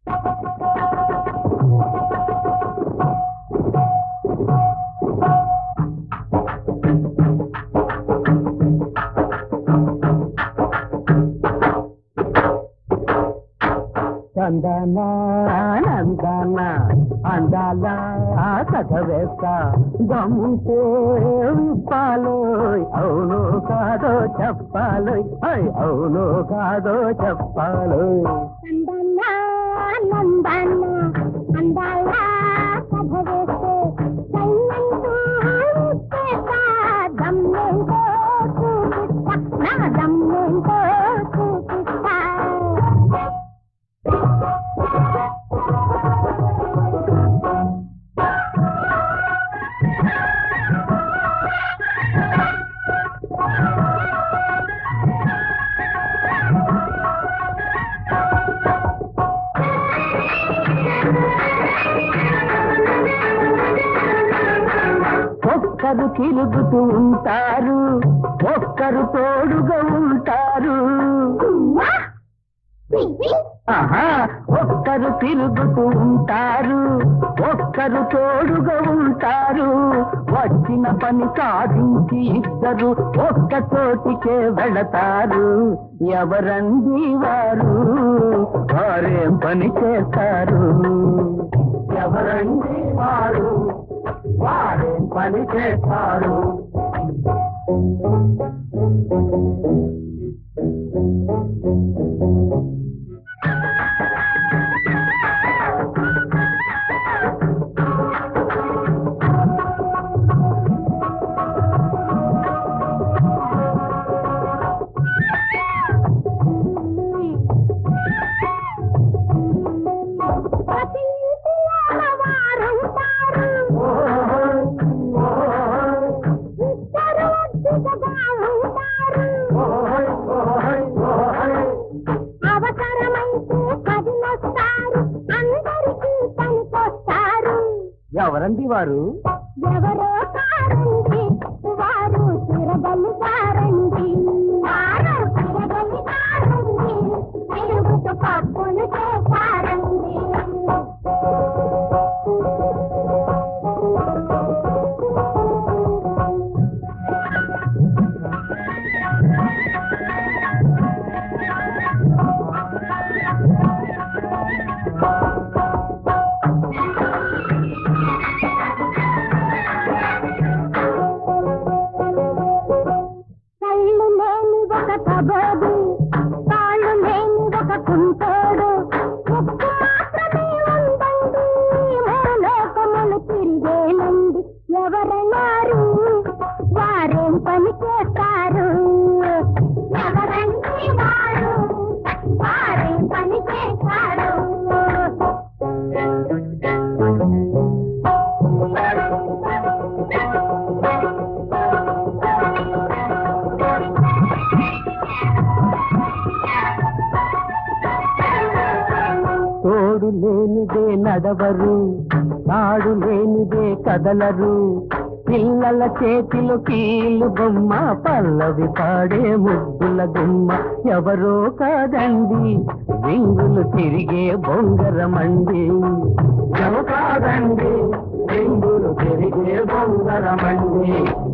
చందన నందన అందాల కథ వేస్తా దమ్ముంటే విప్పాలోయ్ అవును కాదో చెప్పాలోయ్ హై, అవును కాదో చెప్పాలోయ్ నందనా నందన అందాల కథ వేస్తే సైన్యంతో ఇచ్చేస్తా దమ్మేంటో చూపిస్తా నా దమ్మేంటో చూపిస్తా ఒక్కరు తిరుగుతూ ఉంటారు ఒక్కరు తోడుగా ఉంటారు ఆహా ఒక్కరు తిరుగుతూ ఉంటారు ఒక్కరు తోడుగా ఉంటారు వచ్చిన పని సాధించి ఇద్దరు ఒక్క చోటికే వెళతారు ఎవరండి వారు వారేం పని చేస్తారు ఎవరండి వారు వారేం పని చేస్తారు ప్రతి ఇంటిలో వారుంటారు ఇద్దరు ఒడ్డుగా ఉంటారు అవసరమైతే కదిలొస్తారు అందరికీ పనికొస్తారు ఎవరండి వారు ఎవరో కారండి వారు తిరగలుగారండి వారు తిరగలుగారండి తిరుగుతూ పప్పులు చేశారండి కళ్ళు లేని ఒక కబోది కాళ్ళు లేని ఒక కుంటోడు ముక్కు మాత్రమే ఉందండి లోకములు తిరిగేనండి ఎవరన్నారు వారేం పని చేస్తారు ఎవరండి వారు వారేం పని చేస్తారు తోడు లేనిదే నడవరు తాడు లేనిదే కదలరు పిల్లల చేతిలో కీలు బొమ్మ పల్లవి పాడే ముద్దుల గుమ్మ ఎవరో కాదండి రింగులు తిరిగే బొంగరమండి ఎవరు కాదండి రింగులు తిరిగే బొంగరమండి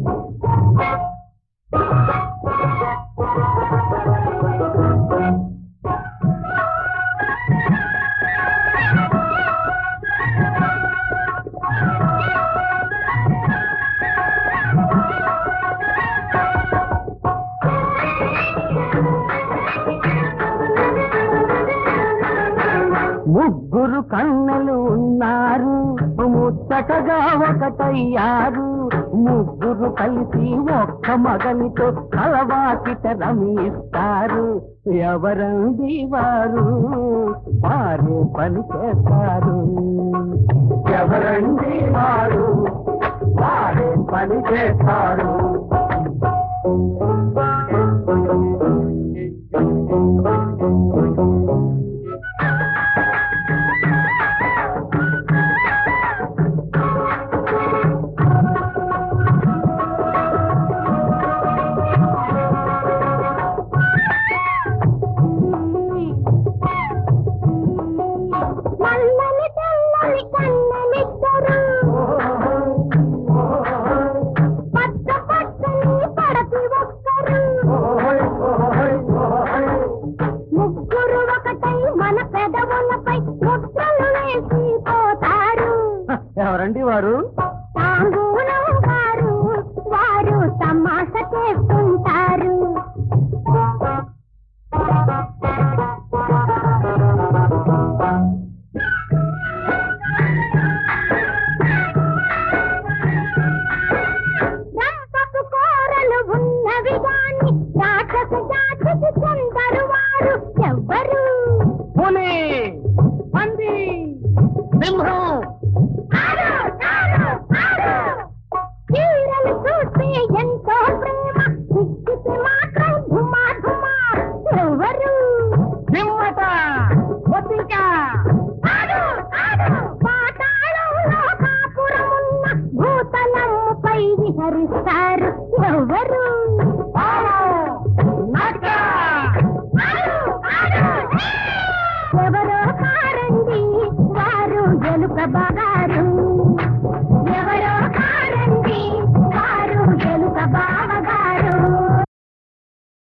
ముగ్గురు కన్నెలు ఉన్నారు ముచ్చటగా ఒకటయ్యారు ముగ్గురు కలిసి ఒక్క మగనితో కలవాకిట రమిస్తారు ఎవరండి వారు వారు పని చేస్తారు ఎవరండి వారు వారే పని చేస్తారు పెదవులపై ముద్రలు వేసి పోతారు హ, ఎవరండి వారు తాంబూలం వారు వారు తమాష చేస్తుంటారు రంపపు కోరలు ఉన్నవి గాని రాక్షస జాతికి చెందరు వారు ఎవ్వరు పులి పంది సింహం ఆరు, ఆరు, ఆరు. చీరలు చూస్తే ఎంతో ప్రేమ సిక్కితే మాత్రం ఘుమా ఘుమా ఎవరు సింహట బొద్దింక ఆడు, ఆడు. పాతాళంలో కాపురమున్న భూతలముపై విహరిస్తారు ఎవరు నక్క ఆడు, ఆడు. ఎవరో కారండి వారు ఎలుక బా